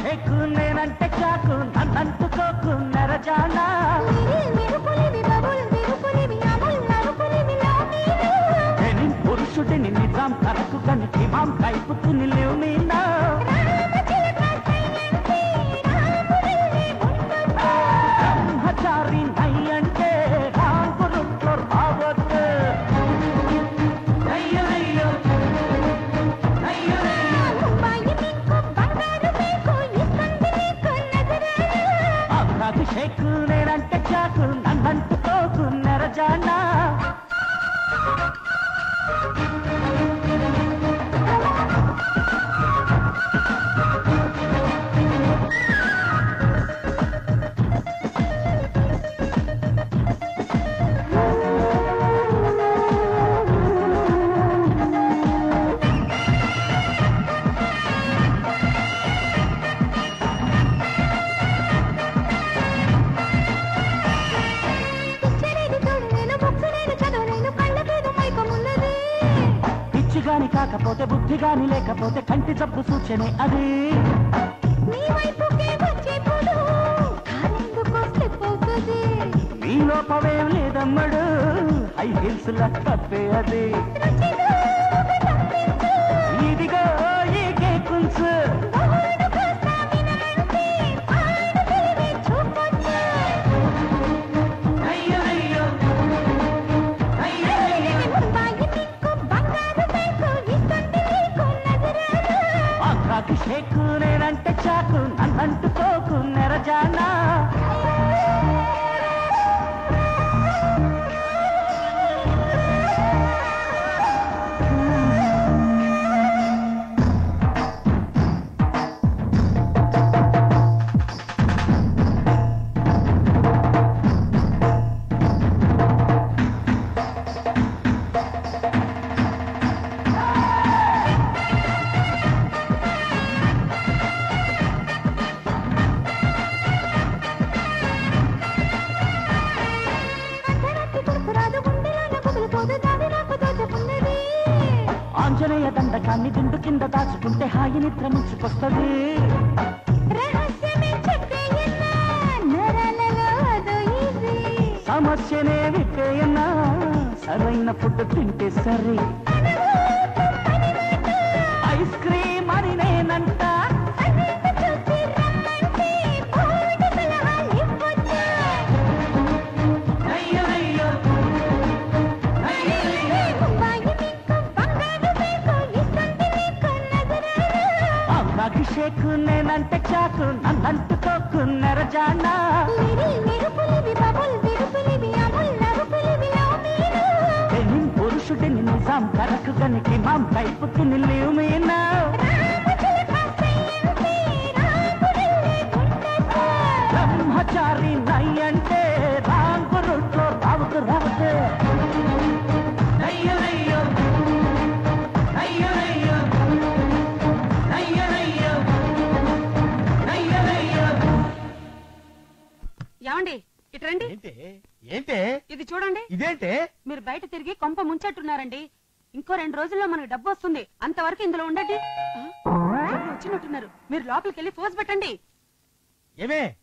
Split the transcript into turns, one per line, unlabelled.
షేకు నేనంటే చాకు నన్నంటుకోకు నెరజానా నేను పురుషుడిని నిజాం కరకు కనికి మాం కైపుకు నిలేవు మీనా బ్రహ్మచారి నై అంటే రాంపురుట్లో రావద్దు అయ్యో అమ్మాకి షేకు నేనంటే చాకు నన్నంటుకోకు నెరజానా పిచ్చిగాని కాకపోతే బుద్ధిగాని లేకపోతే కంటి జబ్బు సూచనే అది నీ లోపమేం లేదమ్మడు హై హిల్స్ లా తప్పే అది ఇదిగో ఈ కేకుల్స్ అయ్యో అయ్యో అయ్యో ఆఖాకి షేకు నేనంటే చాకు నన్నంటుకోకు నెరజానా ఆంజనేయ దండకాన్ని దిండు కింద దాచుకుంటే హాయి నిద్ర ముంచుకొస్తుంది సమస్యనే విప్పేయన్నా సరైన ఫుడ్ తింటే సరే ఐస్ క్రీమ్ అని నేనంట అయ్యో అయ్యో అమ్మాకి షేకు నేనంటే చాకు నన్నంటుకోకు నెరజానా పెళ్ళిం పురుషుడిని నిజాం కరకు గనికి మాం కైపుకి నిల్లేవు మీనా బ్రహ్మచారి నై అంటే రాంగు రూట్లో రావుకు రావుకు అయ్యో అయ్యో అయ్యో అయ్యో అయ్యో అయ్యో అయ్యో అయ్యో
ఏమండి ఇటు రండి
ఏంటి ఏంటి
ఇది చూడండి
ఇదేంటి
మీరు బయట తిరిగి కొంప ముంచట్టున్నారండి ఇంకో రెండు రోజుల్లో మనకు డబ్బు వస్తుంది అంతవరకు ఇందులో ఉండండి ఆ? ఎవరో వచ్చినట్టున్నారు మీరు లోపలికి వెళ్ళి ఫోజ్ పెట్టండి
ఏమే